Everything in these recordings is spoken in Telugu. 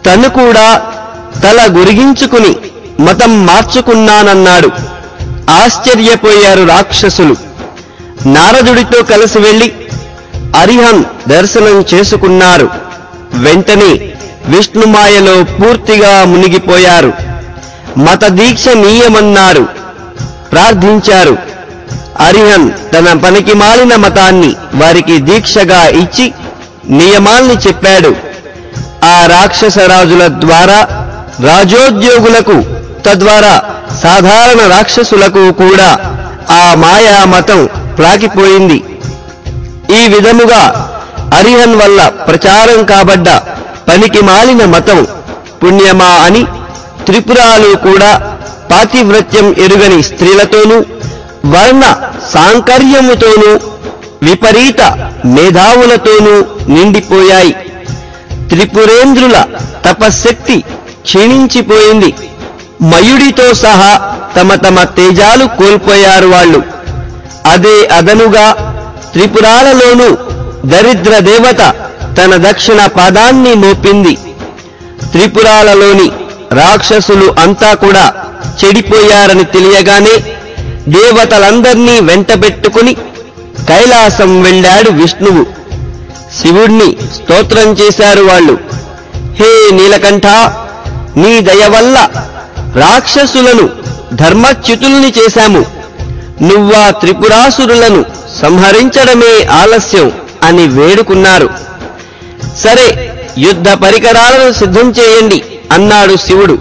తను కూడా తల గురిగించుకుని మతం మార్చుకున్నానన్నాడు ఆశ్చర్యపోయారు రాక్షసులు నారదుడితో కలిసి వెళ్లి అరిహం దర్శనం చేసుకున్నారు వెంటనే విష్ణుమాయలో పూర్తిగా మునిగిపోయారు మత దీక్ష నీయమన్నారు ప్రార్థించారు అరిహన్ తన పనికి మాలిన మతాన్ని వారికి దీక్షగా ఇచ్చి నియమాల్ని చెప్పాడు ఆ రాక్షస రాజుల ద్వారా రాజోద్యోగులకు తద్వారా సాధారణ రాక్షసులకు కూడా ఆ మాయా మతం ప్రాకిపోయింది ఈ విధముగా అరిహన్ వల్ల ప్రచారం కాబడ్డ పనికి మాలిన మతం పుణ్యమా అని త్రిపురాలు కూడా పాతివ్రత్యం ఎరుగని స్త్రీలతోనూ వర్ణ సాంకర్యముతోనూ విపరీత మేధావులతోనూ నిండిపోయాయి త్రిపురేంద్రుల తపశక్తి క్షీణించిపోయింది మయుడితో సహా తమ తమ తేజాలు కోల్పోయారు వాళ్ళు అదే అదనుగా త్రిపురాలలోనూ దరిద్ర దేవత తన దక్షిణ పాదాన్ని మోపింది త్రిపురాలలోని రాక్షసులు అంతా కూడా చెడిపోయారని తెలియగానే దేవతలందర్నీ వెంటబెట్టుకుని కైలాసం వెళ్ళాడు విష్ణువు శివుణ్ణి స్తోత్రం చేశారు వాళ్ళు హే నీలకంఠ నీ దయ వల్ల రాక్షసులను ధర్మచ్యుతుల్ని చేశాము నువ్వా త్రిపురాసురులను సంహరించడమే ఆలస్యం అని వేడుకున్నారు సరే యుద్ధ పరికరాలను సిద్ధం చేయండి అన్నాడు శివుడు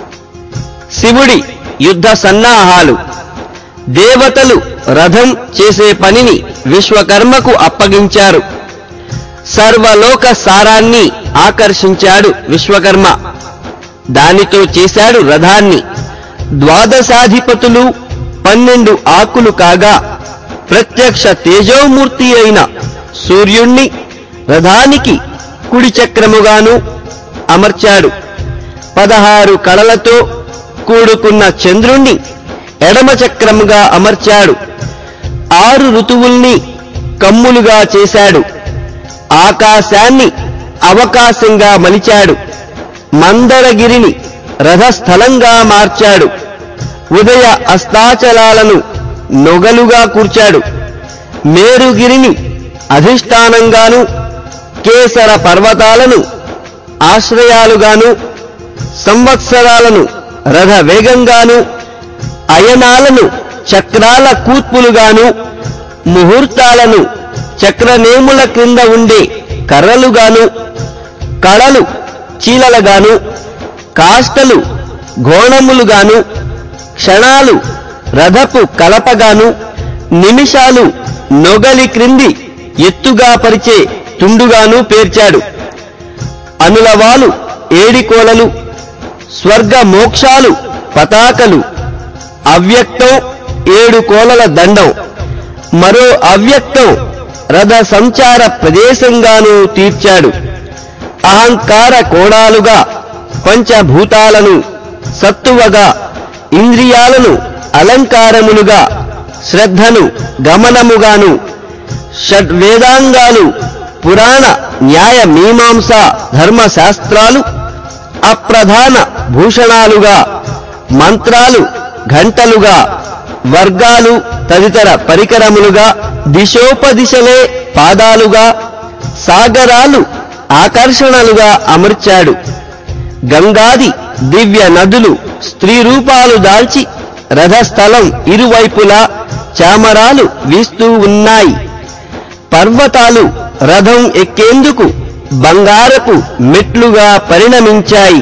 శివుడి యుద్ధ సన్నాహాలు దేవతలు రథం చేసే పనిని విశ్వకర్మకు అప్పగించారు సర్వలోక సారాన్ని ఆకర్షించాడు విశ్వకర్మ దానితో చేశాడు రథాన్ని ద్వాదశాధిపతులు పన్నెండు ఆకులు కాగా ప్రత్యక్ష తేజోమూర్తి అయిన సూర్యుణ్ణి రథానికి కుడి చక్రముగాను అమర్చాడు పదహారు కళలతో కూడుకున్న చంద్రుణ్ణి ఎడమ చక్రముగా అమర్చాడు ఆరు ఋతువుల్ని కమ్ములుగా చేశాడు ఆకాశాన్ని అవకాశంగా మలిచాడు మందరగిరిని రథస్థలంగా మార్చాడు ఉదయ అస్తాచలాలను నొగలుగా కూర్చాడు మేరుగిరిని అధిష్టానంగాను కేసర పర్వతాలను ఆశ్రయాలుగాను సంవత్సరాలను రథ వేగంగాను అయనాలను చక్రాల కూర్పులుగాను ముహూర్తాలను చక్రనేముల క్రింద ఉండే కర్రలుగాను కళలు చీలలుగాను కాష్టలు ఘోణములుగాను క్షణాలు రథపు కలపగాను నిమిషాలు నొగలి క్రింది ఎత్తుగా పరిచే తుండుగాను పేర్చాడు అనులవాలు ఏడికోలలు స్వర్గ మోక్షాలు పతాకలు అవ్యక్తం ఏడు కోలల దండం మరో అవ్యక్తం రథ సంచార ప్రదేశంగాను తీర్చాడు అహంకార కోణాలుగా పంచభూతాలను సత్తువగా ఇంద్రియాలను అలంకారములుగా శ్రద్ధను గమనముగాను షడ్వేదాంగాలు పురాణ న్యాయ మీమాంస ధర్మశాస్త్రాలు అప్రధాన భూషణాలుగా మంత్రాలు ఘంటలుగా వర్గాలు తదితర పరికరములుగా దిశోపదిశలే పాదాలుగా సాగరాలు ఆకర్షణలుగా అమర్చాడు గంగాది దివ్య నదులు స్త్రీ రూపాలు దాల్చి రథస్థలం ఇరువైపులా చామరాలు వీస్తూ ఉన్నాయి పర్వతాలు రథం ఎక్కేందుకు బంగారపు మెట్లుగా పరిణమించాయి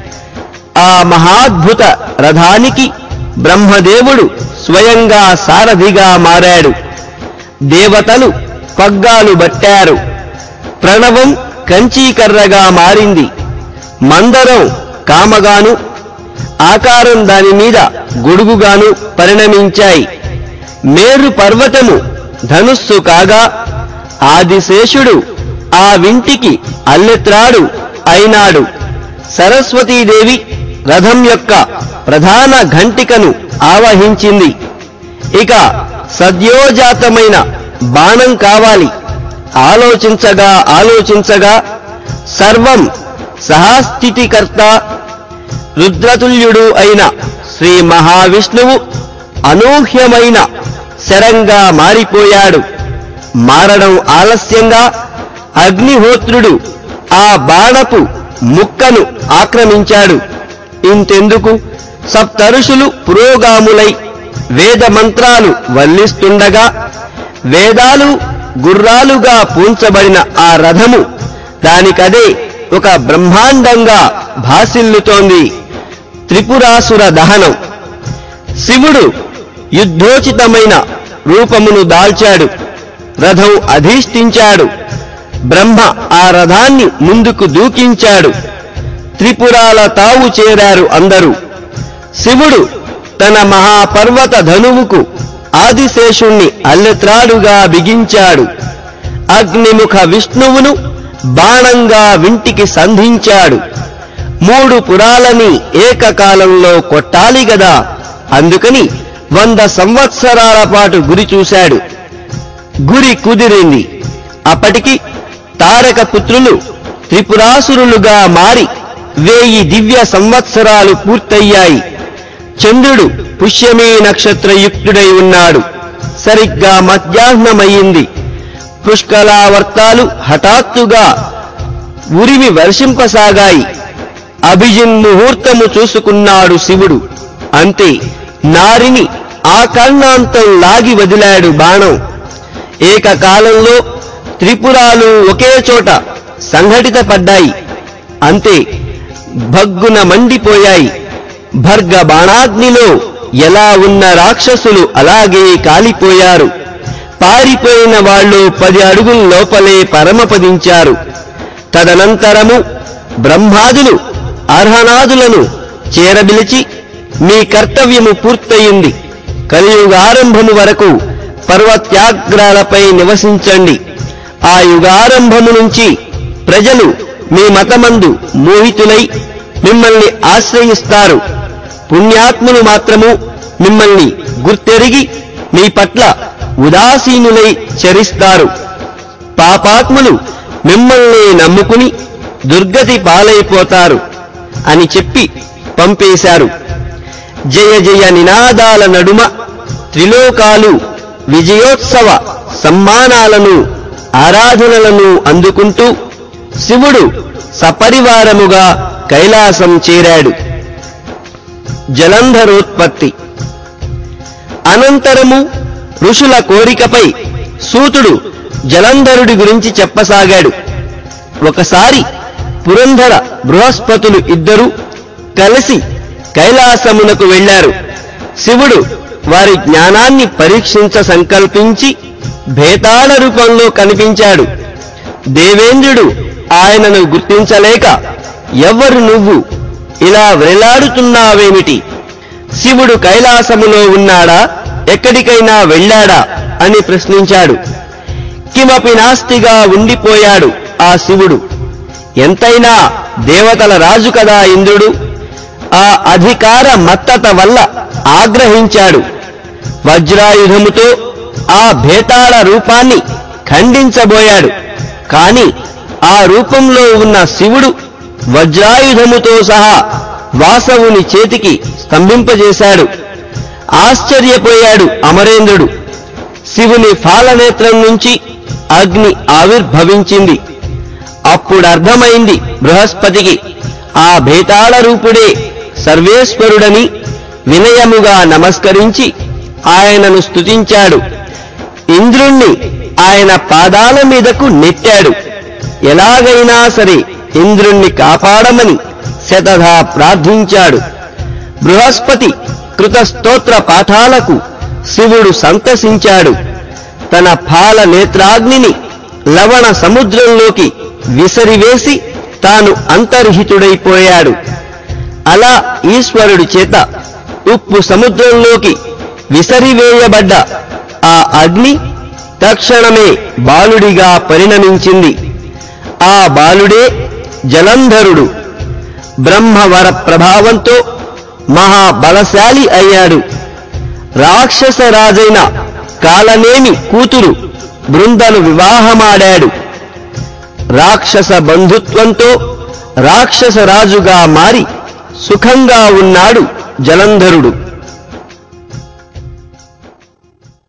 ఆ మహాద్భుత రథానికి బ్రహ్మదేవుడు స్వయంగా సారథిగా మారాడు దేవతలు పగ్గాలు బట్టారు ప్రణవం కంచీకర్రగా మారింది మందరం కామగాను ఆకారం దాని మీద గొడుగుగాను పరిణమించాయి మేరు పర్వతము ధనుస్సు కాగా ఆదిశేషుడు ఆ వింటికి అల్లెత్రాడు అయినాడు సరస్వతీదేవి రథం యొక్క ప్రధాన ఘంటికను ఆవహించింది ఇక సద్యోజాతమైన బాణం కావాలి ఆలోచించగా ఆలోచించగా సర్వం సహాస్థితికర్త రుద్రతుల్యుడు అయిన శ్రీ మహావిష్ణువు అనూహ్యమైన శరంగా మారిపోయాడు మారడం ఆలస్యంగా అగ్నిహోత్రుడు ఆ బాణపు ముక్కను ఆక్రమించాడు ఇంతెందుకు సప్తరుషులు పురోగాములై వేద మంత్రాలు వల్లిస్తుండగా వేదాలు గుర్రాలుగా పూంచబడిన ఆ రథము దానికదే ఒక బ్రహ్మాండంగా భాసిల్లుతోంది త్రిపురాసుర దహనం శివుడు యుద్ధోచితమైన రూపమును దాల్చాడు రథం అధిష్ఠించాడు బ్రహ్మ ఆ రథాన్ని ముందుకు దూకించాడు త్రిపురాల తావు చేరారు అందరూ శివుడు తన మహాపర్వత ధనువుకు ఆదిశేషుణ్ణి అల్లెత్రాడుగా బిగించాడు అగ్నిముఖ విష్ణువును బాణంగా వింటికి సంధించాడు మూడు పురాలని ఏకకాలంలో కొట్టాలి గదా అందుకని వంద సంవత్సరాల పాటు గురి చూశాడు గురి కుదిరింది అప్పటికి తారక పుత్రులు త్రిపురాసురులుగా మారి వేయి దివ్య సంవత్సరాలు పూర్తయ్యాయి చంద్రుడు పుష్యమీ నక్షత్రయుక్తుడై ఉన్నాడు సరిగ్గా మధ్యాహ్నమయ్యింది పుష్కలావర్తాలు హఠాత్తుగా ఉరిమి వర్షింపసాగాయి అభిజిన్ ముహూర్తము చూసుకున్నాడు శివుడు అంతే నారిని ఆ కర్ణాంతం లాగి వదిలాడు బాణం ఏకకాలంలో త్రిపురాలు ఒకే చోట సంఘటితపడ్డాయి అంతే భగ్గున మండిపోయాయి భర్గ బాణాగ్నిలో ఎలా ఉన్న రాక్షసులు అలాగే కాలిపోయారు పారిపోయిన వాళ్ళు పది అడుగుల లోపలే పరమపదించారు తదనంతరము బ్రహ్మాదులు అర్హనాదులను చేరబిలిచి మీ కర్తవ్యము పూర్తయింది కలియుగారంభము వరకు పర్వత్యాగ్రాలపై నివసించండి ఆ యుగారంభము నుంచి ప్రజలు మీ మతమందు మోహితులై మిమ్మల్ని ఆశ్రయిస్తారు పుణ్యాత్ములు మాత్రము మిమ్మల్ని గుర్తెరిగి మీ పట్ల ఉదాసీనులై చరిస్తారు పాపాత్ములు మిమ్మల్ని నమ్ముకుని దుర్గతి పాలైపోతారు అని చెప్పి పంపేశారు జయ జయ నినాదాల నడుమ త్రిలోకాలు విజయోత్సవ సమ్మానాలను ఆరాధనలను అందుకుంటూ శివుడు సపరివారముగా కైలాసం చేరాడు జలంధరోత్పత్తి అనంతరము ఋషుల కోరికపై సూతుడు జలంధరుడి గురించి చెప్పసాగాడు ఒకసారి పురంధర బృహస్పతులు ఇద్దరూ కలిసి కైలాసమునకు వెళ్లారు శివుడు వారి జ్ఞానాన్ని పరీక్షించ సంకల్పించి భేతాళ రూపంలో కనిపించాడు దేవేంద్రుడు ఆయనను గుర్తించలేక ఎవ్వరు నువ్వు ఇలా వ్రేలాడుతున్నావేమిటి శివుడు కైలాసములో ఉన్నాడా ఎక్కడికైనా వెళ్ళాడా అని ప్రశ్నించాడు కిమపి నాస్తిగా ఉండిపోయాడు ఆ శివుడు ఎంతైనా దేవతల రాజు కదా ఇంద్రుడు ఆ అధికార మత్తత వల్ల ఆగ్రహించాడు వజ్రాయుధముతో ఆ భేతాళ రూపాన్ని ఖండించబోయాడు కాని ఆ రూపంలో ఉన్న శివుడు వజ్రాయుధముతో సహా వాసవుని చేతికి స్తంభింపజేశాడు ఆశ్చర్యపోయాడు అమరేంద్రుడు శివుని ఫాలనేత్రం నుంచి అగ్ని ఆవిర్భవించింది అప్పుడర్థమైంది బృహస్పతికి ఆ భేతాళ రూపుడే సర్వేశ్వరుడని వినయముగా నమస్కరించి ఆయనను స్తుతించాడు ఇంద్రుణ్ణి ఆయన పాదాల మీదకు నెట్టాడు ఎలాగైనా సరే ఇంద్రుణ్ణి కాపాడమని శతధా ప్రార్థించాడు బృహస్పతి కృత స్తోత్ర పాఠాలకు శివుడు సంతసించాడు తన పాల నేత్రాగ్నిని లవణ సముద్రంలోకి విసరివేసి తాను అంతర్హితుడైపోయాడు అలా ఈశ్వరుడి చేత ఉప్పు సముద్రంలోకి విసరివేయబడ్డ ఆ అగ్ని తక్షణమే బాలుడిగా పరిణమించింది ఆ బాలుడే జలంధరుడు బ్రహ్మవర ప్రభావంతో మహాబలశాలి అయ్యాడు రాక్షస రాజైన కాలనేమి కూతురు బృందను వివాహమాడాడు రాక్షస బంధుత్వంతో రాక్షసరాజుగా మారి సుఖంగా ఉన్నాడు జలంధరుడు